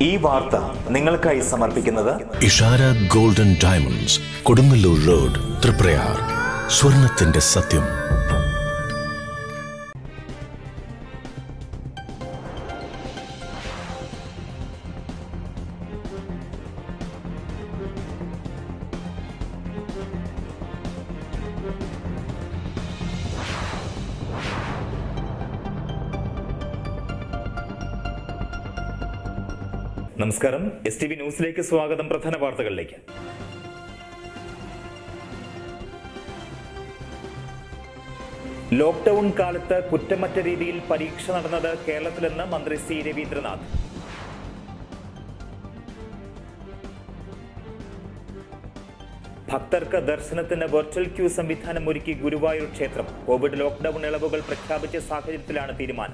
ഈ വാർത്ത നിങ്ങൾക്കായി സമർപ്പിക്കുന്നത് Ishara golden diamonds Kodungallur road Triprayar സ്വർണത്തിന്റെ സത്യം നമസ്കാരം എസ് ടി വി ന്യൂസിലേക്ക് സ്വാഗതം പ്രധാന വാർത്തകളിലേക്ക് ലോക്ക്ഡൌൺ കാലത്ത് കുറ്റമറ്റ രീതിയിൽ പരീക്ഷ നടന്നത് കേരളത്തിലെന്ന് മന്ത്രി സി രവീന്ദ്രനാഥ് ഭക്തർക്ക് ദർശനത്തിന് വെർച്വൽ ക്യൂ സംവിധാനം ഒരുക്കി ഗുരുവായൂർ ക്ഷേത്രം കോവിഡ് ലോക്ക്ഡൌൺ ഇളവുകൾ പ്രഖ്യാപിച്ച സാഹചര്യത്തിലാണ് തീരുമാനം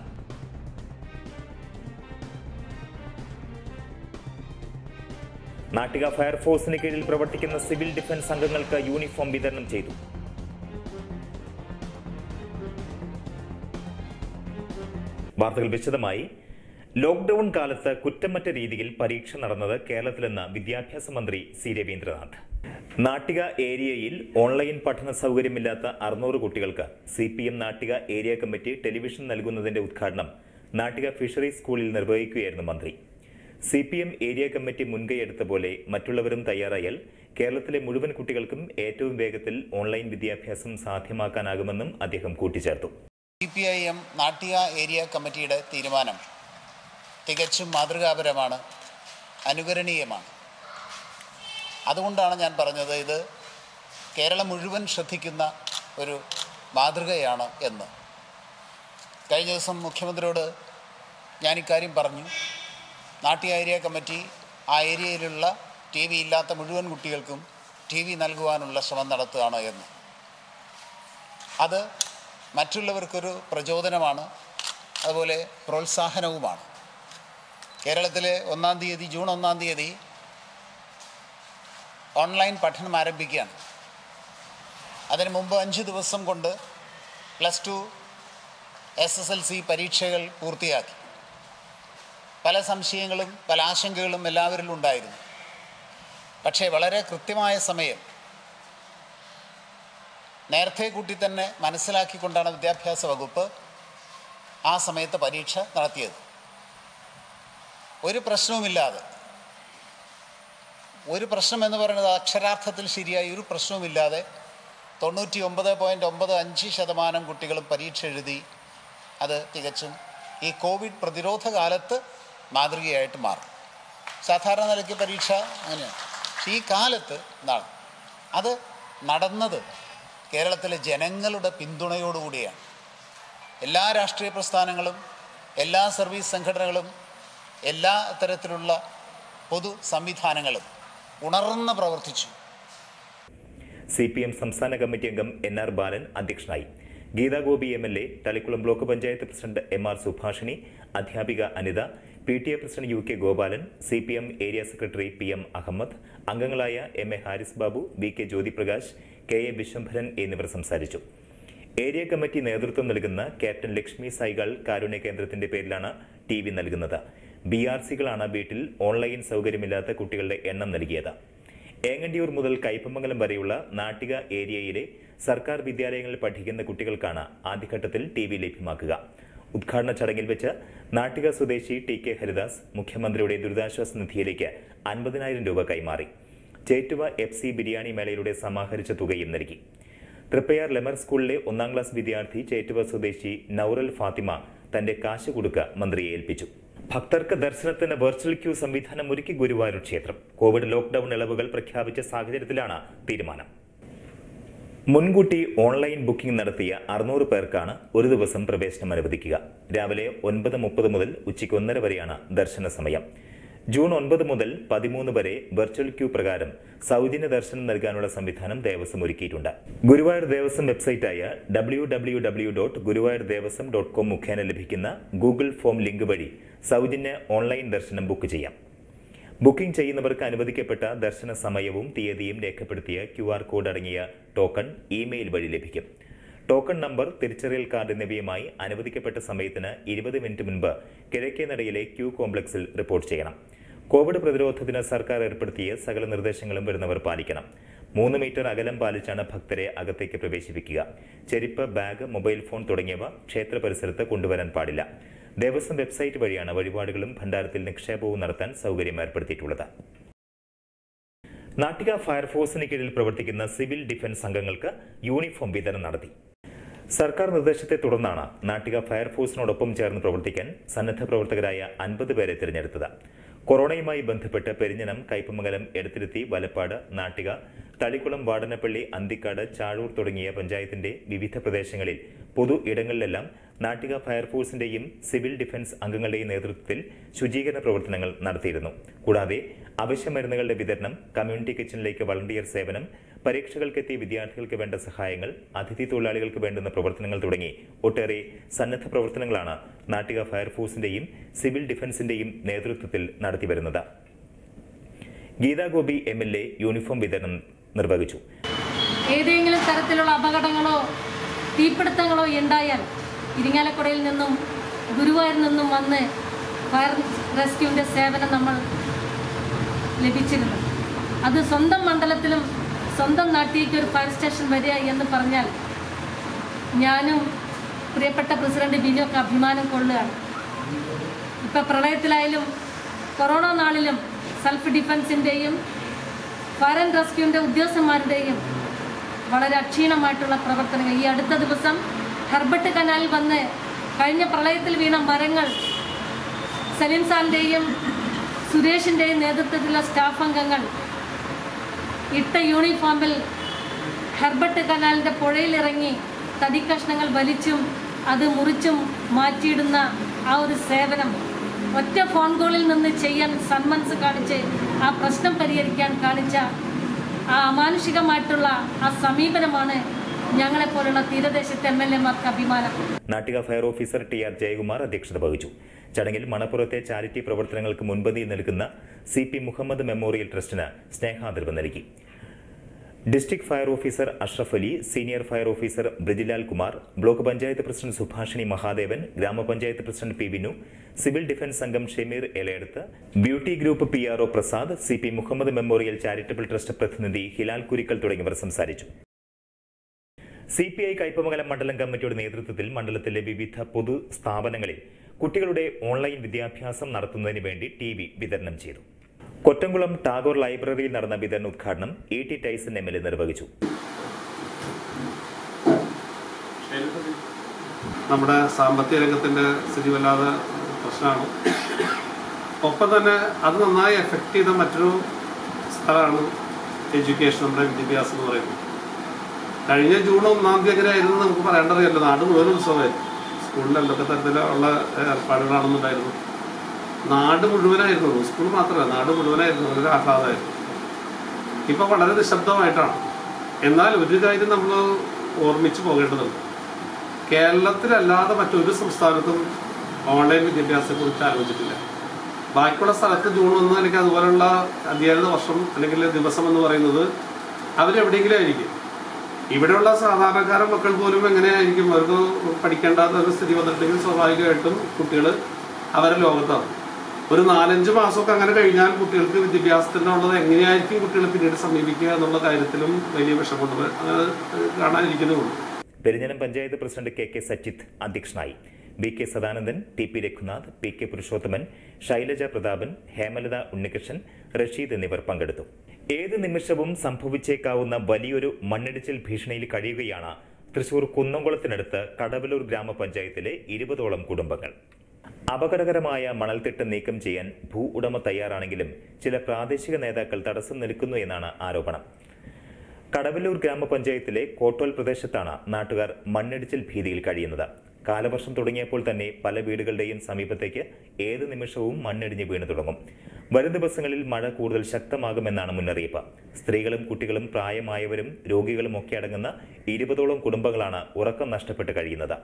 നാട്ടിക ഫയർഫോഴ്സിന് കീഴിൽ പ്രവർത്തിക്കുന്ന സിവിൽ ഡിഫൻസ് അംഗങ്ങൾക്ക് യൂണിഫോം വിതരണം ചെയ്തു വാർത്തകൾ വിശദമായി ലോക്ക്ഡൌൺ കാലത്ത് കുറ്റമറ്റ രീതിയിൽ പരീക്ഷ നടന്നത് കേരളത്തിലെന്ന് വിദ്യാഭ്യാസ മന്ത്രി സി രവീന്ദ്രനാഥ് നാട്ടിക ഏരിയയിൽ ഓൺലൈൻ പഠന സൗകര്യമില്ലാത്ത അറുന്നൂറ് കുട്ടികൾക്ക് C P M Nattika area committee television നൽകുന്നതിന്റെ ഉദ്ഘാടനം നാട്ടിക ഫിഷറീസ് സ്കൂളിൽ നിർവഹിക്കുകയായിരുന്നു മന്ത്രി C P M area committee മുൻകൈയെടുത്ത പോലെ മറ്റുള്ളവരും തയ്യാറായാൽ കേരളത്തിലെ മുഴുവൻ കുട്ടികൾക്കും ഏറ്റവും വേഗത്തിൽ ഓൺലൈൻ വിദ്യാഭ്യാസം സാധ്യമാക്കാനാകുമെന്നും അദ്ദേഹം കൂട്ടിച്ചേർത്തു C P I M Nattika area കമ്മിറ്റിയുടെ തീരുമാനം തികച്ചും മാതൃകാപരമാണ് അനുകരണീയമാണ് അതുകൊണ്ടാണ് ഞാൻ പറഞ്ഞത് ഇത് കേരളം മുഴുവൻ ശ്രദ്ധിക്കുന്ന ഒരു മാതൃകയാണ് എന്ന് കഴിഞ്ഞ ദിവസം മുഖ്യമന്ത്രിയോട് ഞാൻ ഇക്കാര്യം പറഞ്ഞു നാട്ടിക ഏരിയ കമ്മിറ്റി ആ ഏരിയയിലുള്ള ടി വി ഇല്ലാത്ത മുഴുവൻ കുട്ടികൾക്കും ടി വി നൽകുവാനുള്ള ശ്രമം നടത്തുകയാണ് എന്ന് അത് മറ്റുള്ളവർക്കൊരു പ്രചോദനമാണ് അതുപോലെ പ്രോത്സാഹനവുമാണ് കേരളത്തിലെ ഒന്നാം തീയതി ജൂൺ ഒന്നാം തീയതി ഓൺലൈൻ പഠനം ആരംഭിക്കുകയാണ് അതിന് മുമ്പ് അഞ്ച് ദിവസം കൊണ്ട് plus two S S L C പരീക്ഷകൾ പൂർത്തിയാക്കി പല സംശയങ്ങളും പല ആശങ്കകളും എല്ലാവരിലും ഉണ്ടായിരുന്നു പക്ഷേ വളരെ കൃത്യമായ സമയം നേരത്തെ കൂട്ടി തന്നെ മനസ്സിലാക്കിക്കൊണ്ടാണ് വിദ്യാഭ്യാസ വകുപ്പ് ആ സമയത്ത് പരീക്ഷ നടത്തിയത് ഒരു പ്രശ്നവുമില്ലാതെ ഒരു പ്രശ്നം എന്ന് പറയുന്നത് അക്ഷരാർത്ഥത്തിൽ ശരിയായി ഒരു പ്രശ്നവുമില്ലാതെ തൊണ്ണൂറ്റി ഒമ്പത് പോയിൻറ്റ് ഒമ്പത് അഞ്ച് ശതമാനം കുട്ടികളും പരീക്ഷ എഴുതി അത് തികച്ചും ഈ കോവിഡ് പ്രതിരോധ കാലത്ത് മാതൃകയായിട്ട് മാറും സാധാരണ നിലയ്ക്ക് പരീക്ഷ അങ്ങനെയാണ് പക്ഷേ ഈ കാലത്ത് നടന്നു അത് നടന്നത് കേരളത്തിലെ ജനങ്ങളുടെ പിന്തുണയോടുകൂടിയാണ് എല്ലാ രാഷ്ട്രീയ പ്രസ്ഥാനങ്ങളും എല്ലാ സർവീസ് സംഘടനകളും എല്ലാ തരത്തിലുള്ള പൊതു സംവിധാനങ്ങളും ഉണർന്ന് പ്രവർത്തിച്ചു സി പി എം സംസ്ഥാന കമ്മിറ്റി അംഗം എൻ ആർ ബാലൻ അധ്യക്ഷനായി Geetha Gopi M L A Thalikulam block panchayat president M R Subhashini അധ്യാപിക Anitha P T A president U K Gopalan C P M area secretary P M Ahammed അംഗങ്ങളായ M A Haris Babu V K Jyothiprakash K A Vishwambharan എന്നിവർ സംസാരിച്ചു area committee നേതൃത്വം നൽകുന്ന captain Lakshmi സൈകൾ Karunya കേന്ദ്രത്തിന്റെ പേരിലാണ് T V നൽകുന്നത് B R സികളാണ് വീട്ടിൽ ഓൺലൈൻ സൗകര്യമില്ലാത്ത കുട്ടികളുടെ എണ്ണം നൽകിയത് ഏങ്ങണ്ടിയൂർ മുതൽ കയ്പമംഗലം വരെയുള്ള നാട്ടിക ഏരിയയിലെ സർക്കാർ വിദ്യാലയങ്ങളിൽ പഠിക്കുന്ന കുട്ടികൾക്കാണ് ആദ്യഘട്ടത്തിൽ ടി വി ലഭ്യമാക്കുക ഉദ്ഘാടന ചടങ്ങിൽ വെച്ച് നാട്ടിക സ്വദേശി ടി കെ ഹരിദാസ് മുഖ്യമന്ത്രിയുടെ ദുരിതാശ്വാസ നിധിയിലേക്ക് അൻപതിനായിരം രൂപ കൈമാറി ചേറ്റുവ എഫ് സി ബിരിയാണി മേളയിലൂടെ സമാഹരിച്ച തുകയും നൽകി തൃപ്പയാർ ലെമർ സ്കൂളിലെ ഒന്നാം ക്ലാസ് വിദ്യാർത്ഥി ചേറ്റുവ സ്വദേശി നൌറൽ ഫാത്തിമ തന്റെ കാശ് കൊടുക്ക മന്ത്രിയെ ഏൽപ്പിച്ചു ഭക്തർക്ക് ദർശനത്തിന് വെർച്വൽ ക്യൂ സംവിധാനം ഒരുക്കി ഗുരുവായൂർ ക്ഷേത്രം കോവിഡ് ലോക്ക്ഡൌൺ ഇളവുകൾ പ്രഖ്യാപിച്ച സാഹചര്യത്തിലാണ് തീരുമാനം മുൻകൂട്ടി ഓൺലൈൻ ബുക്കിംഗ് നടത്തിയ അറുന്നൂറ് പേർക്കാണ് ഒരു ദിവസം പ്രവേശനം അനുവദിക്കുക രാവിലെ ഒൻപത് മുപ്പത് മുതൽ ഉച്ചയ്ക്ക് ഒന്നര വരെയാണ് ദർശന സമയം ജൂൺ ഒൻപത് മുതൽ പതിമൂന്ന് വരെ വെർച്വൽ ക്യൂ പ്രകാരം സൗജന്യ ദർശനം നൽകാനുള്ള സംവിധാനം ദേവസ്വം ഒരുക്കിയിട്ടുണ്ട് ഗുരുവായൂർ ദേവസ്വം വെബ്സൈറ്റായ W W W dot Guruvayur Devaswom dot com മുഖേന ലഭിക്കുന്ന ഗൂഗിൾ ഫോം ലിങ്ക് വഴി സൗജന്യ ഓൺലൈൻ ദർശനം ബുക്ക് ചെയ്യാം ബുക്കിംഗ് ചെയ്യുന്നവർക്ക് അനുവദിക്കപ്പെട്ട ദർശന സമയവും തീയതിയും രേഖപ്പെടുത്തിയ ക്യു ആർ കോഡ് അടങ്ങിയ ടോക്കൺ ഇമെയിൽ വഴി ലഭിക്കും ടോക്കൺ നമ്പർ തിരിച്ചറിയൽ കാർഡ് എന്നിവയുമായി അനുവദിക്കപ്പെട്ട സമയത്തിന് ഇരുപത് മിനിറ്റ് മുൻപ് കിഴക്കേ നടയിലെ ക്യൂ കോംപ്ലക്സിൽ റിപ്പോർട്ട് ചെയ്യണം കോവിഡ് പ്രതിരോധത്തിന് സർക്കാർ ഏർപ്പെടുത്തിയ സകല നിർദ്ദേശങ്ങളും വരുന്നവർ പാലിക്കണം മൂന്ന് മീറ്റർ അകലം പാലിച്ചാണ് ഭക്തരെ അകത്തേക്ക് പ്രവേശിപ്പിക്കുക ചെരിപ്പ് ബാഗ് മൊബൈൽ ഫോൺ തുടങ്ങിയവ ക്ഷേത്ര പരിസരത്ത് കൊണ്ടുവരാൻ പാടില്ല ദേവസ്വം വെബ്സൈറ്റ് വഴിയാണ് വഴിപാടുകളും ഭണ്ഡാരത്തിൽ നിക്ഷേപവും നടത്താൻ സൗകര്യം ഏർപ്പെടുത്തിയിട്ടുള്ളത് നാട്ടിക ഫയർഫോഴ്സിന് കീഴിൽ പ്രവർത്തിക്കുന്ന സിവിൽ ഡിഫൻസ് അംഗങ്ങൾക്ക് യൂണിഫോം വിതരണം നടത്തി സർക്കാർ നിർദ്ദേശത്തെ തുടർന്നാണ് നാട്ടിക ഫയർഫോഴ്സിനോടൊപ്പം ചേർന്ന് പ്രവർത്തിക്കാൻ സന്നദ്ധ പ്രവർത്തകരായ അൻപത് പേരെ തിരഞ്ഞെടുത്തത് കൊറോണയുമായി ബന്ധപ്പെട്ട് പെരിഞ്ഞനം കയ്പമംഗലം എടത്തിരുത്തി വലപ്പാട് നാട്ടിക തളിക്കുളം വാടനപ്പള്ളി അന്തിക്കാട് ചാഴൂർ തുടങ്ങിയ പഞ്ചായത്തിന്റെ വിവിധ പ്രദേശങ്ങളിൽ പൊതു ഇടങ്ങളിലെല്ലാം നാട്ടിക ഫയർഫോഴ്സിന്റെയും സിവിൽ ഡിഫൻസ് അംഗങ്ങളുടെയും നേതൃത്വത്തിൽ ശുചീകരണ പ്രവർത്തനങ്ങൾ നടത്തിയിരുന്നു കൂടാതെ അവശ്യ മരുന്നുകളുടെ വിതരണം കമ്മ്യൂണിറ്റി കിച്ചണിലേക്ക് വളണ്ടിയർ സേവനം പരീക്ഷകൾക്കെത്തിയ വിദ്യാർത്ഥികൾക്ക് വേണ്ട സഹായങ്ങൾ അതിഥി തൊഴിലാളികൾക്ക് വേണ്ടുന്ന പ്രവർത്തനങ്ങൾ തുടങ്ങി ഒട്ടേറെ സന്നദ്ധ പ്രവർത്തനങ്ങളാണ് നാട്ടിക ഫയർഫോഴ്സിന്റെയും സിവിൽ ഡിഫൻസിന്റെയും നേതൃത്വത്തിൽ നടത്തിവരുന്നത് Geetha Gopi M L A uniform വിതരണം നിർവഹിച്ചു ഏതെങ്കിലും തരത്തിലുള്ള അപകടങ്ങളോ തീപിടുത്തങ്ങളോ ഉണ്ടായാൽ ഇരിങ്ങാലക്കുടയിൽ നിന്നും ഗുരുവായൂരിൽ നിന്നും വന്ന് ഫയർ റെസ്ക്യൂവിൻ്റെ സേവനം നമ്മൾ ലഭിച്ചിരുന്നു അത് സ്വന്തം മണ്ഡലത്തിലും സ്വന്തം നാട്ടിലേക്ക് ഒരു ഫയർ സ്റ്റേഷൻ വരിക എന്ന് പറഞ്ഞാൽ ഞാനും പ്രിയപ്പെട്ട പ്രസിഡന്റ് ബിനുവൊക്കെ അഭിമാനം കൊള്ളുകയാണ് ഇപ്പം പ്രളയത്തിലായാലും കൊറോണ നാളിലും സെൽഫ് ഡിഫൻസിൻ്റെയും ഫയർ ആൻഡ് റെസ്ക്യൂവിൻ്റെ ഉദ്യോഗസ്ഥന്മാരുടെയും വളരെ അക്ഷീണമായിട്ടുള്ള പ്രവർത്തനങ്ങൾ ഈ അടുത്ത ദിവസം ഹെർബട്ട് കനാലിൽ വന്ന് കഴിഞ്ഞ പ്രളയത്തിൽ വീണ മരങ്ങൾ സലീം സാറിൻ്റെയും സുരേഷിൻ്റെയും നേതൃത്വത്തിലുള്ള സ്റ്റാഫ് അംഗങ്ങൾ ഇട്ട യൂണിഫോമിൽ ഹെർബട്ട് കനാലിൻ്റെ പുഴയിലിറങ്ങി തടിക്കഷ്ണങ്ങൾ വലിച്ചും അത് മുറിച്ചും മാറ്റിയിടുന്ന ആ ഒരു സേവനം ഒറ്റ ഫോൺ കോളിൽ നിന്ന് ചെയ്യാൻ സന്മനസ് കാണിച്ച് ആ പ്രശ്നം പരിഹരിക്കാൻ കാണിച്ച ആ അമാനുഷികമായിട്ടുള്ള ആ സമീപനമാണ് ഞങ്ങളെപ്പോലുള്ള തീരദേശത്തെ എം എൽ എമാർക്ക് അഭിമാനം Nattika fire officer T R Jayakumar അധ്യക്ഷത വഹിച്ചു ചടങ്ങിൽ മണപ്പുറത്തെ ചാരിറ്റി പ്രവർത്തനങ്ങൾക്ക് മുൻപന്തി നൽകുന്ന സി പി മുഹമ്മദ് മെമ്മോറിയൽ ട്രസ്റ്റിന് സ്നേഹാദരവ് നൽകി district fire officer Ashraf Ali senior fire officer Brijilal Kumar block panchayat president Subhashini Mahadevan grama panchayat president P Vinu civil defence അംഗം Shemeer Elayadath beauty group P R O Prasad C P Muhammad memorial charitable trust പ്രതിനിധി ഹിലാൽ കുരിക്കൽ തുടങ്ങിയവർ സംസാരിച്ചു സി പി ഐ കയ്പമംഗലം മണ്ഡലം കമ്മിറ്റിയുടെ നേതൃത്വത്തിൽ മണ്ഡലത്തിലെ വിവിധ പൊതു സ്ഥാപനങ്ങളിൽ കുട്ടികളുടെ ഓൺലൈൻ വിദ്യാഭ്യാസം നടത്തുന്നതിന് വേണ്ടി ടി വി വിതരണം ചെയ്തു കൊറ്റംകുളം ടാഗോർ ലൈബ്രറിയിൽ നടന്ന വിതരണ ഉദ്ഘാടനം E T Tyson M L A നിർവഹിച്ചു നമ്മുടെ സാമ്പത്തിക രംഗത്തിൻ്റെ സ്ഥിതി വല്ലാതെ പ്രശ്നമാണ് ഒപ്പം തന്നെ അത് നന്നായി എഫക്റ്റ് ചെയ്ത മറ്റൊരു സ്ഥലമാണ് എഡ്യൂക്കേഷൻ നമ്മുടെ വിദ്യാഭ്യാസം എന്ന് പറയുന്നത് കഴിഞ്ഞ ജൂൺ ഒന്നാം തീയതി എങ്ങനെ ആയിരുന്നു നമുക്ക് പറയേണ്ടറിയല്ലോ നാട് മുഴുവൻ ഉത്സവമായിരുന്നു സ്കൂളിൽ എന്തൊക്കെ തരത്തിലുള്ള ഏർപ്പാടുകളാണെന്നുണ്ടായിരുന്നു നാട് മുഴുവനായിരുന്നു സ്കൂൾ മാത്രമല്ല നാട് മുഴുവനായിരുന്നു വളരെ ആഹ്ലാദമായിരുന്നു ഇപ്പം വളരെ നിശബ്ദമായിട്ടാണ് എന്നാൽ ഒരു കാര്യം നമ്മൾ ഓർമ്മിച്ച് പോകേണ്ടതുണ്ട് കേരളത്തിലല്ലാതെ മറ്റൊരു സംസ്ഥാനത്തും ഓൺലൈൻ വിദ്യാഭ്യാസത്തെക്കുറിച്ച് ആലോചിച്ചിട്ടില്ല ബാക്കിയുള്ള സ്ഥലത്ത് ജൂൺ ഒന്ന് അല്ലെങ്കിൽ അതുപോലുള്ള അധ്യയന വർഷം അല്ലെങ്കിൽ ദിവസം എന്ന് പറയുന്നത് അവരെവിടെയെങ്കിലും ആയിരിക്കും ഇവിടെയുള്ള സാധാരണക്കാര മക്കൾ പോലും എങ്ങനെയായിരിക്കും അവർക്ക് പഠിക്കേണ്ടാത്ത ഒരു സ്ഥിതി വന്നിട്ടുണ്ടെങ്കിൽ സ്വാഭാവികമായിട്ടും കുട്ടികൾ അവരെ ലോകത്താണ് ഒരു നാലഞ്ച് മാസമൊക്കെ അങ്ങനെ കഴിഞ്ഞാൽ കുട്ടികൾക്ക് വിദ്യാഭ്യാസത്തിനുള്ളത് എങ്ങനെയായിരിക്കും കുട്ടികൾ പിന്നീട് സമീപിക്കുക എന്നുള്ള കാര്യത്തിലും വലിയ വിഷമമുണ്ട് അങ്ങനെ കാണാനിരിക്കുന്നുള്ളൂ Perinjanam panchayat president K K Sachith അധ്യക്ഷനായി V K Sadanandan T P Raghunath P K Purushothaman Shailaja Prathapan Hemalatha Unnikrishnan Rasheed എന്നിവർ പങ്കെടുത്തു ഏത് നിമിഷവും സംഭവിച്ചേക്കാവുന്ന വലിയൊരു മണ്ണിടിച്ചിൽ ഭീഷണിയിൽ കഴിയുകയാണ് തൃശൂർ കുന്നംകുളത്തിനടുത്ത് കടവലൂർ ഗ്രാമപഞ്ചായത്തിലെ ഇരുപതോളം കുടുംബങ്ങൾ അപകടകരമായ മണൽത്തിട്ട് നീക്കം ചെയ്യാൻ ഭൂ ഉടമ തയ്യാറാണെങ്കിലും ചില പ്രാദേശിക നേതാക്കൾ തടസ്സം നിൽക്കുന്നു എന്നാണ് ആരോപണം കടവല്ലൂർ ഗ്രാമപഞ്ചായത്തിലെ കോട്ടോൽ പ്രദേശത്താണ് നാട്ടുകാർ മണ്ണിടിച്ചിൽ ഭീതിയിൽ കഴിയുന്നത് കാലവർഷം തുടങ്ങിയപ്പോൾ തന്നെ പല വീടുകളുടെയും സമീപത്തേക്ക് ഏത് നിമിഷവും മണ്ണിടിഞ്ഞ് വീണു തുടങ്ങും വരും ദിവസങ്ങളിൽ മഴ കൂടുതൽ ശക്തമാകുമെന്നാണ് മുന്നറിയിപ്പ് സ്ത്രീകളും കുട്ടികളും പ്രായമായവരും രോഗികളും ഒക്കെ അടങ്ങുന്ന ഇരുപതോളം കുടുംബങ്ങളാണ് ഉറക്കം നഷ്ടപ്പെട്ട് കഴിയുന്നത്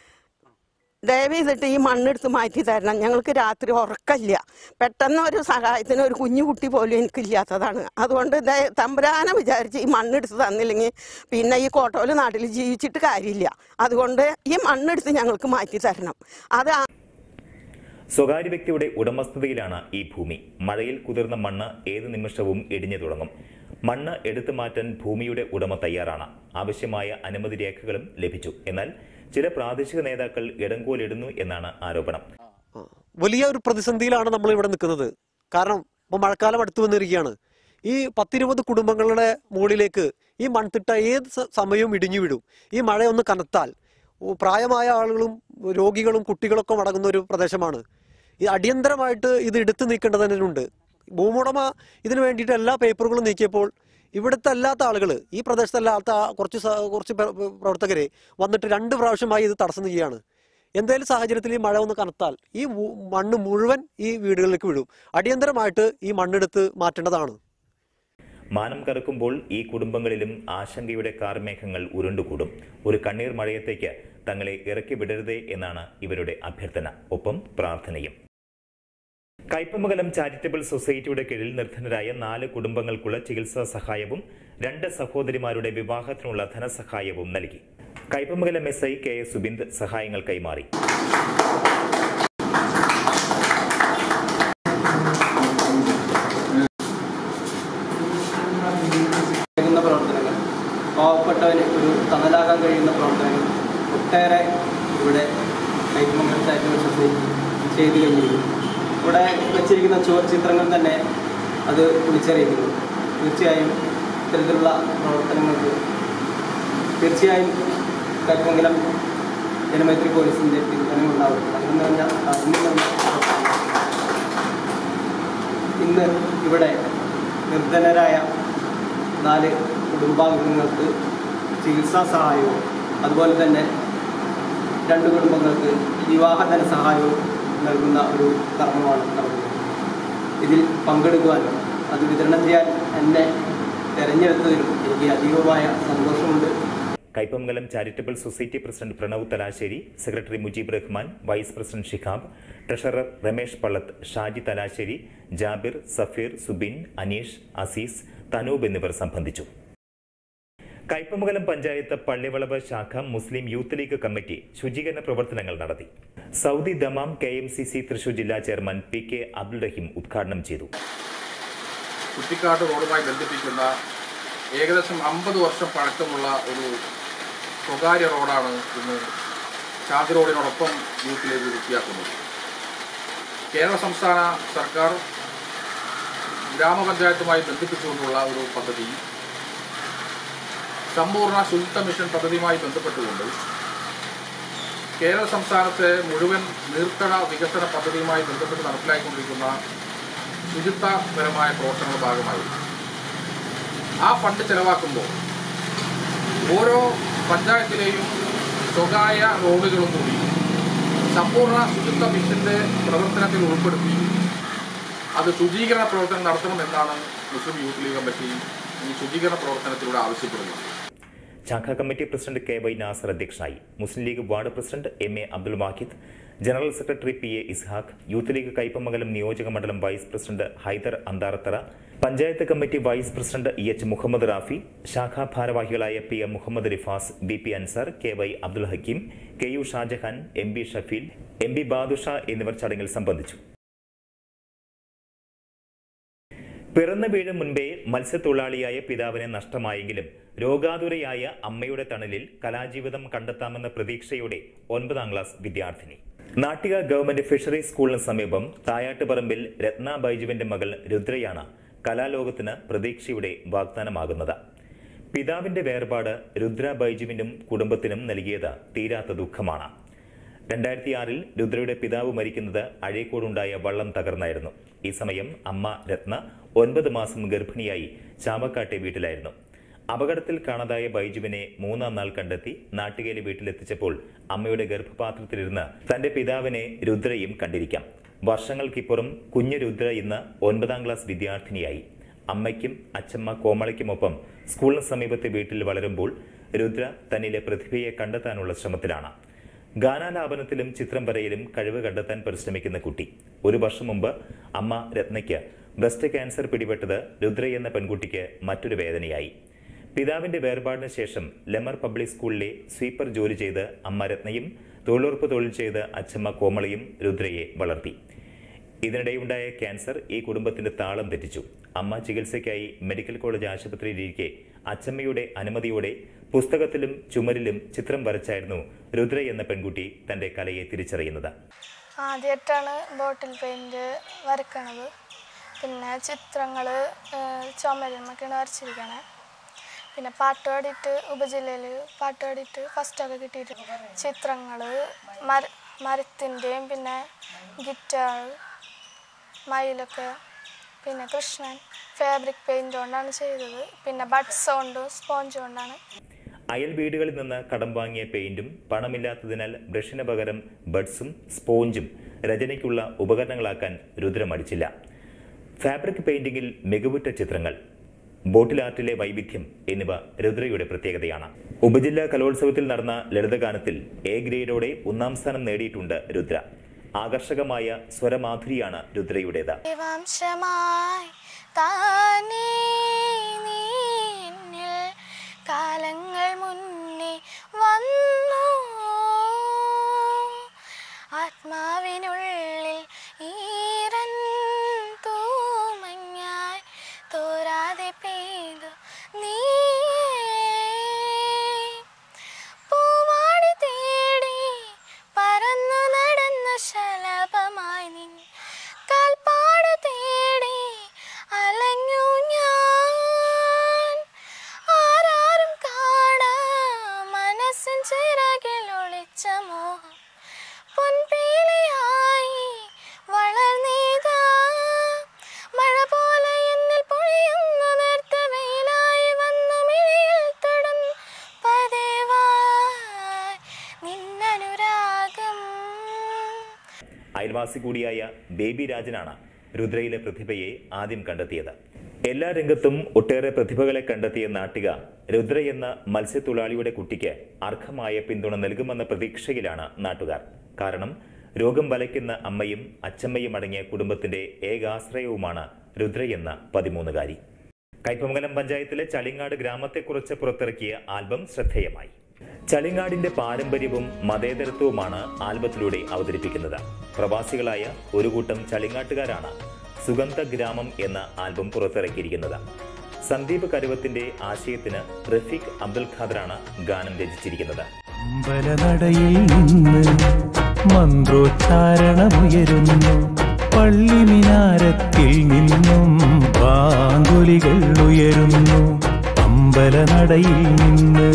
ദയവ് ചെയ്തിട്ട് ഈ മണ്ണെടുത്ത് മാറ്റി തരണം ഞങ്ങൾക്ക് രാത്രി ഉറക്കമില്ല പെട്ടെന്ന് ഒരു സഹായത്തിന് ഒരു കുഞ്ഞു കുട്ടി പോലും എനിക്കില്ലാത്തതാണ് അതുകൊണ്ട് ദയ- തമ്പുരാനെ വിചാരിച്ച് ഈ മണ്ണെടുത്ത് തന്നില്ലെങ്കിൽ പിന്നെ ഈ കോട്ടോല് നാട്ടിൽ ജീവിച്ചിട്ട് കാര്യമില്ല അതുകൊണ്ട് ഈ മണ്ണെടുത്ത് ഞങ്ങൾക്ക് മാറ്റി തരണം അത് ആ- സ്വകാര്യ വ്യക്തിയുടെ ഉടമസ്ഥതയിലാണ് ഈ ഭൂമി മഴയിൽ കുതിർന്ന മണ്ണ് ഏത് നിമിഷവും ഇടിഞ്ഞു തുടങ്ങും മണ്ണ് എടുത്തു മാറ്റാൻ ഭൂമിയുടെ ഉടമ തയ്യാറാണ് ആവശ്യമായ അനുമതി രേഖകളും ലഭിച്ചു എന്നാൽ ചില പ്രാദേശിക നേതാക്കൾ ഇടങ്കോലിടുന്നു എന്നാണ് ആരോപണം ആ. വലിയ ഒരു പ്രതിസന്ധിയിലാണ് നമ്മൾ ഇവിടെ നിൽക്കുന്നത് കാരണം ഇപ്പോൾ മഴക്കാലം അടുത്തു വന്നിരിക്കുകയാണ് ഈ പത്തിരുപത് കുടുംബങ്ങളുടെ മുകളിലേക്ക് ഈ മൺതിട്ട ഏത് സ- സമയവും ഇടിഞ്ഞു വീഴും ഈ മഴയൊന്ന് കനത്താൽ ഓ, പ്രായമായ ആളുകളും രോഗികളും കുട്ടികളൊക്കെ അടങ്ങുന്ന ഒരു പ്രദേശമാണ് ഈ അടിയന്തരമായിട്ട് ഇത് എടുത്തു നീക്കേണ്ടതുണ്ട് ഭൂമുടമ ഇതിനു വേണ്ടിയിട്ട് എല്ലാ പേപ്പറുകളും നീക്കിയപ്പോൾ ഇവിടുത്തെ അല്ലാത്ത ആളുകൾ ഈ പ്രദേശത്തല്ലാത്ത ആ കുറച്ച് സ- കുറച്ച് പ്ര- പ്രവർത്തകരെ വന്നിട്ട് രണ്ട് പ്രാവശ്യമായി ഇത് തടസ്സം ചെയ്യുകയാണ് എന്തെങ്കിലും സാഹചര്യത്തിൽ ഈ മഴ ഒന്ന് കനത്താൽ ഈ മു- മണ്ണ് മുഴുവൻ ഈ വീടുകളിലേക്ക് വീഴും അടിയന്തരമായിട്ട് ഈ മണ്ണെടുത്ത് മാറ്റേണ്ടതാണ് മാനം കറുക്കുമ്പോൾ ഈ കുടുംബങ്ങളിലും ആശങ്കയുടെ കാർമേഘങ്ങൾ ഉരുണ്ടുകൂടും ഒരു കണ്ണീർ മഴയത്തേക്ക് തങ്ങളെ ഇറക്കി വിടരുതേ എന്നാണ് ഇവരുടെ അഭ്യർത്ഥന ഒപ്പം പ്രാർത്ഥനയും കയ്പമംഗലം ചാരിറ്റബിൾ സൊസൈറ്റിയുടെ കീഴിൽ നിർധനരായ നാല് കുടുംബങ്ങൾക്കുള്ള ചികിത്സാ സഹായവും രണ്ട് സഹോദരിമാരുടെ വിവാഹത്തിനുള്ള ധനസഹായവും നൽകി Kaipamangalam S I K S Subind സഹായങ്ങൾ കൈമാറി ചെയ്യുന്ന പ്രവർത്തനങ്ങൾ പാവപ്പെട്ടവന് ഒരു തണലാകാൻ കഴിയുന്ന പ്രവർത്തനങ്ങൾ ഒട്ടേറെ ഇവിടെ കൈമംഗലം ചാരിറ്റബിൾ സൊസൈറ്റി ചെയ്തു കഴിഞ്ഞിരിക്കുന്നു ഇവിടെ വെച്ചിരിക്കുന്ന ചുവർ ചിത്രങ്ങൾ തന്നെ അത് വിളിച്ചറിയിക്കുന്നു തീർച്ചയായും ഇത്തരത്തിലുള്ള പ്രവർത്തനങ്ങൾക്ക് തീർച്ചയായും കൈമംഗലം ജനമൈത്രി പോലീസിൻ്റെ പിന്തുണയുണ്ടാവും അതിന് പറഞ്ഞ അതിന് പറഞ്ഞ ഇന്ന് ഇവിടെ നിർധനരായ നാല് കുടുംബാംഗങ്ങൾക്ക് ചികിത്സാ സഹായവും അതുപോലെ തന്നെ രണ്ട് കുടുംബങ്ങൾക്ക് വിവാഹ ധനസഹായവും നൽകുന്ന ഒരു കർമ്മമാണ് നടക്കുന്നത് ഇതിൽ പങ്കെടുക്കുവാനും അത് വിതരണം ചെയ്യാൻ എന്നെ തെരഞ്ഞെടുത്തതിലും എനിക്ക് അതീവമായ സന്തോഷമുണ്ട് Kaipamangalam charitable society president Pranav Thalassery secretary Mujeeb Rahman vice president Shihab treasurer Ramesh Pallath Shaji Thalassery Jabir Safeer Subin Aneesh Azeez Thanoob എന്നിവർ സംബന്ധിച്ചു കയ്പമംഗലം പഞ്ചായത്ത് പള്ളിവളവ് ശാഖ മുസ്ലിം യൂത്ത് ലീഗ് കമ്മിറ്റി ശുചീകരണ പ്രവർത്തനങ്ങൾ നടത്തി Saudi Dammam K M C C Thrissur ജില്ലാ chairman P K Abdul Rahim ഉദ്ഘാടനം ചെയ്തു കുറ്റിക്കാട് റോഡുമായി ബന്ധിപ്പിക്കുന്ന ഏകദേശം അമ്പത് വർഷം പഴക്കമുള്ള ഒരു സ്വകാര്യ റോഡാണ് ഇന്ന് ചാന്തി റോഡിനോടൊപ്പം യൂത്തിലേക്ക് വൃത്തിയാക്കുന്നത് കേരള സംസ്ഥാന സർക്കാർ ഗ്രാമപഞ്ചായത്തുമായി ബന്ധിപ്പിച്ചുകൊണ്ടുള്ള ഒരു പദ്ധതി സമ്പൂർണ്ണ ശുചിത്വ മിഷൻ പദ്ധതിയുമായി ബന്ധപ്പെട്ടുകൊണ്ട് കേരള സംസ്ഥാനത്തെ മുഴുവൻ നീർത്തട വികസന പദ്ധതിയുമായി ബന്ധപ്പെട്ട് നടപ്പിലാക്കിക്കൊണ്ടിരിക്കുന്ന ശുചിത്വപരമായ പ്രവർത്തനങ്ങളുടെ ഭാഗമായി ആ ഫണ്ട് ചെലവാക്കുമ്പോൾ ഓരോ പഞ്ചായത്തിലെയും സ്വകാര്യ റോഡുകളും കൂടി സമ്പൂർണ്ണ ശുചിത്വ മിഷന്റെ പ്രവർത്തനത്തിൽ ഉൾപ്പെടുത്തി അത് ശുചീകരണ പ്രവർത്തനം നടത്തണമെന്നാണ് മുസ്ലിം യൂത്ത് ലീഗ് കമ്മിറ്റി ഈ ശുചീകരണ പ്രവർത്തനത്തിലൂടെ ആവശ്യപ്പെടുന്നത് ശാഖാ committee president K Y Nasar അധ്യക്ഷനായി Muslim league ward president M A Abdul Wahid general secretary P A Ishaq youth league Kaipamangalam നിയോജക മണ്ഡലം vice president Haidar Antharathara panchayat committee vice president E H Muhammad Rafi ശാഖാ ഭാരവാഹികളായ P M Muhammad Rifas B P Ansar K Y Abdul Hakeem K U Shajahan M B Shafeel M B Badusha എന്നിവർ ചടങ്ങിൽ സംബന്ധിച്ചു പിറന്നു വീഴും മുൻപേ മത്സ്യത്തൊഴിലാളിയായ പിതാവിനെ നഷ്ടമായെങ്കിലും രോഗാതുരയായ അമ്മയുടെ തണലിൽ കലാജീവിതം കണ്ടെത്താമെന്ന പ്രതീക്ഷയോടെ ഒൻപതാം ക്ലാസ് വിദ്യാർത്ഥിനി നാട്ടിക ഗവൺമെന്റ് ഫിഷറീസ് സ്കൂളിന് സമീപം തായാട്ടുപറമ്പിൽ രത്ന ബൈജുവിന്റെ മകൾ രുദ്രയാണ് കലാലോകത്തിന് പ്രതീക്ഷയുടെ വാഗ്ദാനമാകുന്നത് പിതാവിന്റെ വേർപാട് രുദ്ര ബൈജുവിനും കുടുംബത്തിനും നൽകിയത് തീരാത്ത ദുഃഖമാണ് രണ്ടായിരത്തി ആറിൽ രുദ്രയുടെ പിതാവ് മരിക്കുന്നത് അഴീക്കോടുണ്ടായ വള്ളം തകർന്നായിരുന്നു ഈ സമയം അമ്മ രത്ന ഒൻപത് മാസം ഗർഭിണിയായി ചാവക്കാട്ടെ വീട്ടിലായിരുന്നു അപകടത്തിൽ കാണാതായ ബൈജുവിനെ മൂന്നാം നാൾ കണ്ടെത്തി നാട്ടികയിലെ വീട്ടിലെത്തിച്ചപ്പോൾ അമ്മയുടെ ഗർഭപാത്രത്തിലിരുന്ന് തന്റെ പിതാവിനെ രുദ്രയും കണ്ടിരിക്കാം വർഷങ്ങൾക്കിപ്പുറം കുഞ്ഞു രുദ്ര ഇന്ന് ഒൻപതാം ക്ലാസ് വിദ്യാർത്ഥിനിയായി അമ്മയ്ക്കും അച്ഛമ്മ കോമളയ്ക്കുമൊപ്പം സ്കൂളിന് സമീപത്തെ വീട്ടിൽ വളരുമ്പോൾ രുദ്ര തന്നിലെ പ്രതിഭയെ കണ്ടെത്താനുള്ള ശ്രമത്തിലാണ് ഗാനാലാപനത്തിലും ചിത്രം വരയിലും കഴിവ് കണ്ടെത്താൻ പരിശ്രമിക്കുന്ന കുട്ടി ഒരു വർഷം മുമ്പ് അമ്മ രത്നയ്ക്ക് ബ്രസ്റ്റ് ക്യാൻസർ പിടിപെട്ടത് രുദ്ര എന്ന പെൺകുട്ടിക്ക് മറ്റൊരു വേദനയായി പിതാവിന്റെ വേർപാടിന് ശേഷം ലെമർ പബ്ലിക് സ്കൂളിലെ സ്വീപ്പർ ജോലി ചെയ്ത് അമ്മ രത്നയും തൊഴിലുറപ്പ് തൊഴിൽ ചെയ്ത് അച്ഛമ്മ കോമളിയും രുദ്രയെ വളർത്തി ഇതിനിടെയുണ്ടായ ക്യാൻസർ ഈ കുടുംബത്തിന്റെ താളം തെറ്റിച്ചു അമ്മ ചികിത്സയ്ക്കായി മെഡിക്കൽ കോളേജ് ആശുപത്രിയിലിരിക്കെ അച്ചമ്മയുടെ അനുമതിയോടെ പുസ്തകത്തിലും ചുമരിലും ചിത്രം വരച്ചായിരുന്നു രുദ്ര എന്ന പെൺകുട്ടി തന്റെ കലയെ തിരിച്ചറിയുന്നത് ആദ്യമായിട്ടാണ് ബോട്ടിൽ പെയിൻറ് വരക്കണത് പിന്നെ ചിത്രങ്ങൾ ചുമരുമൊക്കെയാണ് വരച്ചിരിക്കണേ പിന്നെ പാട്ട് പാടിയിട്ട് ഉപജില്ലയിൽ പാട്ട് പാടിയിട്ട് ഫസ്റ്റൊക്കെ കിട്ടിയിട്ടുണ്ട് ചിത്രങ്ങൾ മര മരത്തിൻ്റെയും പിന്നെ ഗിറ്റാർ മയിലൊക്കെ പിന്നെ കൃഷ്ണൻ ഫാബ്രിക് പെയിൻ്റ് കൊണ്ടാണ് ചെയ്തത് പിന്നെ ബഡ്സ് കൊണ്ടും സ്പോഞ്ച് കൊണ്ടാണ് അയൽ വീടുകളിൽ നിന്ന് കടം വാങ്ങിയ പെയിന്റും പണമില്ലാത്തതിനാൽ ബ്രഷിന് പകരം ബഡ്സും സ്പോഞ്ചും രചനയ്ക്കുള്ള ഉപകരണങ്ങളാക്കാൻ രുദ്ര മടിച്ചില്ല ഫാബ്രിക് പെയിന്റിംഗിൽ മികവുറ്റ ചിത്രങ്ങൾ ബോട്ടിൽ ആർട്ടിലെ വൈവിധ്യം എന്നിവ രുദ്രയുടെ പ്രത്യേകതയാണ് ഉപജില്ലാ കലോത്സവത്തിൽ നടന്ന ലളിതഗാനത്തിൽ എ ഗ്രേഡോടെ ഒന്നാം സ്ഥാനം നേടിയിട്ടുണ്ട് രുദ്ര ആകർഷകമായ സ്വരമാധുരിയാണ് രുദ്രയുടേത് വംശമായി താനേ നീ എന്നിൽ കാലങ്ങൾ മുന്നേ വന്നു ആത്മാവിനുള്ളിൽ ഈരൻ തൂമഞ്ഞായി തോരാതെ പെയ്തു നീ പൂവാടി തേടി പറന്നു നടന്ന ശലഭമായി നിൻ കാൽപ്പാട് തേടി അലഞ്ഞു ഞാൻ ആരാരും കാണാ മനസ്സിൻ ചിറകിൽ ഒളിച്ച മോഹം പൊൻപീലിയായി വളർന്നീതാ മഴ പോലെ എന്നിൽ പൊഴിയുന്ന നേർത്ത വെയിലായി വന്നു മിഴിയിൽ തൊടുന്നു പതിവായി നിന്നനുരാഗം അയൽവാസി കൂടിയായ ബേബി രാജനാണ് രുദ്രയിലെ പ്രതിഭയെ ആദ്യം കണ്ടെത്തിയത് എല്ലാ രംഗത്തും ഒട്ടേറെ പ്രതിഭകളെ കണ്ടെത്തിയ നാട്ടിക രുദ്ര എന്ന മത്സ്യത്തൊഴിലാളിയുടെ കുട്ടിക്ക് അർഹമായ പിന്തുണ നൽകുമെന്ന പ്രതീക്ഷയിലാണ് നാട്ടുകാർ കാരണം രോഗം വലയ്ക്കുന്ന അമ്മയും അച്ചമ്മയും അടങ്ങിയ കുടുംബത്തിന്റെ ഏകാശ്രയവുമാണ് രുദ്ര എന്ന പതിമൂന്നുകാരി കൈപ്പമംഗലം പഞ്ചായത്തിലെ ചളിങ്ങാട് ഗ്രാമത്തെക്കുറിച്ച് പുറത്തിറക്കിയ ആൽബം ശ്രദ്ധേയമായി ചളിങ്ങാടിന്റെ പാരമ്പര്യവും മതേതരത്വവുമാണ് ആൽബത്തിലൂടെ അവതരിപ്പിക്കുന്നത് പ്രവാസികളായ ഒരു കൂട്ടം ചളിങ്ങാട്ടുകാരാണ് സുഗന്ധ ഗ്രാമം എന്ന ആൽബം പുറത്തിറക്കിയിരിക്കുന്നത് സന്ദീപ് കരുവത്തിന്റെ ആശയത്തിന് റഫീഖ് അബ്ദുൽ ഖാദറാണ് ഗാനം രചിച്ചിരിക്കുന്നത് അമ്പലനടയിൽ നിന്ന് മന്ത്രോച്ചാരണമുയരുന്നു പള്ളി മിനാരത്തിൽ നിന്നും ബാങ്കുലികൾ ഉയരുന്നു അമ്പലനടയിൽ നിന്ന്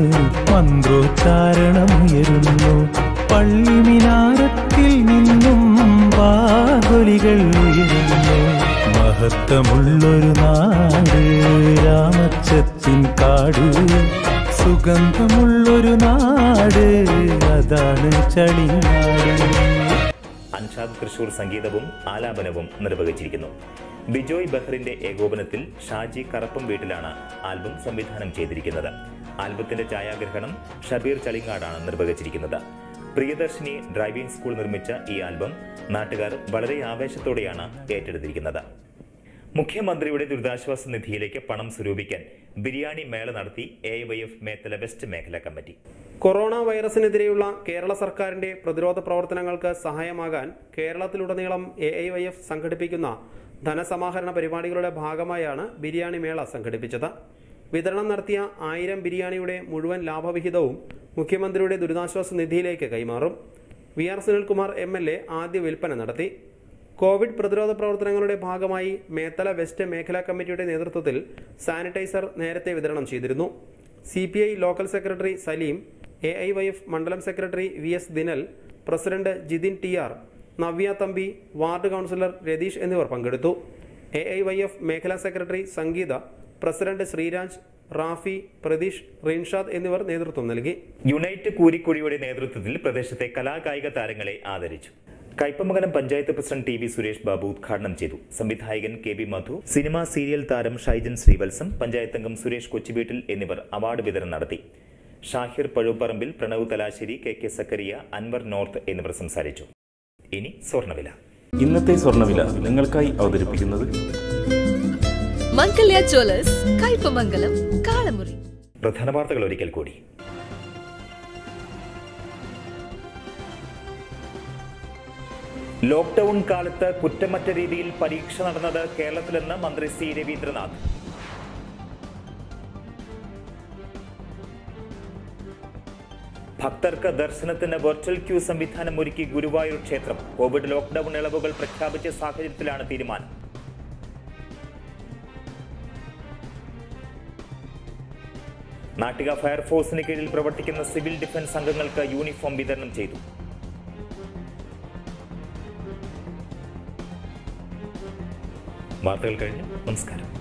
മന്ത്രോച്ചാരണമുയരുന്നു പള്ളി മിനാരത്തിൽ നിന്നും ബാങ്കുലികൾ ഉയരുന്നു മഹത്വമുള്ളൊരു നാട് രാമച്ചത്തിൻ കാട് സുഗന്ധമുള്ളൊരു നാട് അതാണ് ചളിനാട് അൻഷാദ് തൃശൂർ സംഗീതവും ആലാപനവും നിർവഹിച്ചിരിക്കുന്നു ബിജോയ് ബഹ്റിന്റെ ഏകോപനത്തിൽ ഷാജി കറപ്പം വീട്ടിലാണ് ആൽബം സംവിധാനം ചെയ്തിരിക്കുന്നത് ആൽബത്തിന്റെ ഛായാഗ്രഹണം ഷബീർ ചളിങ്ങാടാണ് നിർവഹിച്ചിരിക്കുന്നത് പ്രിയദർശിനി ഡ്രൈവിംഗ് സ്കൂൾ നിർമ്മിച്ച ഈ ആൽബം നാട്ടുകാർ വളരെ ആവേശത്തോടെയാണ് ഏറ്റെടുത്തിരിക്കുന്നത് മുഖ്യമന്ത്രിയുടെ ദുരിതാശ്വാസ നിധിയിലേക്ക് പണം സ്വരൂപിക്കാൻ ബിരിയാണി മേള നടത്തി A Y F Methala west മേഖലാ കമ്മിറ്റി കൊറോണ വൈറസിനെതിരെയുള്ള കേരള സർക്കാരിന്റെ പ്രതിരോധ പ്രവർത്തനങ്ങൾക്ക് സഹായമാകാൻ കേരളത്തിലുടനീളം എ ഐ വൈ എഫ് സംഘടിപ്പിക്കുന്ന ധനസമാഹരണ പരിപാടികളുടെ ഭാഗമായാണ് ബിരിയാണി മേള സംഘടിപ്പിച്ചത് വിതരണം നടത്തിയ ആയിരം ബിരിയാണിയുടെ മുഴുവൻ ലാഭവിഹിതവും മുഖ്യമന്ത്രിയുടെ ദുരിതാശ്വാസ നിധിയിലേക്ക് കൈമാറും V R Sunilkumar M L A ആദ്യ വിൽപ്പന നടത്തി കോവിഡ് പ്രതിരോധ പ്രവർത്തനങ്ങളുടെ ഭാഗമായി മേത്തല വെസ്റ്റ് മേഖലാ കമ്മിറ്റിയുടെ നേതൃത്വത്തിൽ സാനിറ്റൈസർ നേരത്തെ വിതരണം ചെയ്തിരുന്നു C P I local secretary Saleem A I Y F മണ്ഡലം secretary V S Dinal president Jithin T R Navya Thampi ward councillor Ratheesh എന്നിവർ പങ്കെടുത്തു എ ഐ വൈ എഫ് മേഖലാ സെക്രട്ടറി സംഗീത പ്രസിഡന്റ് ശ്രീരാജ് റാഫി പ്രതീഷ് റിൻഷാദ് എന്നിവർ നേതൃത്വം നൽകി യുണൈറ്റ് കൂരിക്കുഴിയുടെ നേതൃത്വത്തിൽ പ്രദേശത്തെ കലാകായിക താരങ്ങളെ ആദരിച്ചു Kaipamangalam panchayat president T V Suresh Babu ഉദ്ഘാടനം ചെയ്തു സംവിധായകൻ K B Madhu cinema serial താരം ഷൈജൻ ശ്രീവത്സം പഞ്ചായത്ത് അംഗം സുരേഷ് കൊച്ചുവീട്ടിൽ എന്നിവർ അവാർഡ് വിതരണം നടത്തി Shahir Pazhupparambil Pranav Thalassery K K Zakariya Anwar north എന്നിവർ സംസാരിച്ചു ഇനി സ്വർണ്ണവില ഇന്നത്തെ സ്വർണ്ണവില നിങ്ങൾക്കായി അവതരിപ്പിക്കുന്നത് മംഗല്യ ജ്വല്ലേഴ്സ് കയ്പമംഗലം കാളമുറി പ്രധാന വാർത്തകൾ ഒരിക്കൽ കൂടി ലോക്ക്ഡൌൺ കാലത്ത് കുറ്റമറ്റ രീതിയിൽ പരീക്ഷ നടന്നത് കേരളത്തിലെന്ന് മന്ത്രി സി രവീന്ദ്രനാഥ് ഭക്തർക്ക് ദർശനത്തിന് വെർച്വൽ ക്യൂ സംവിധാനം ഒരുക്കി ഗുരുവായൂർ ക്ഷേത്രം കോവിഡ് ലോക്ക്ഡൌൺ ഇളവുകൾ പ്രഖ്യാപിച്ച സാഹചര്യത്തിലാണ് തീരുമാനം നാട്ടിക ഫയർഫോഴ്സിന് കീഴിൽ പ്രവർത്തിക്കുന്ന സിവിൽ ഡിഫൻസ് അംഗങ്ങൾക്ക് യൂണിഫോം വിതരണം ചെയ്തു വാർത്തകൾ കഴിഞ്ഞു നമസ്കാരം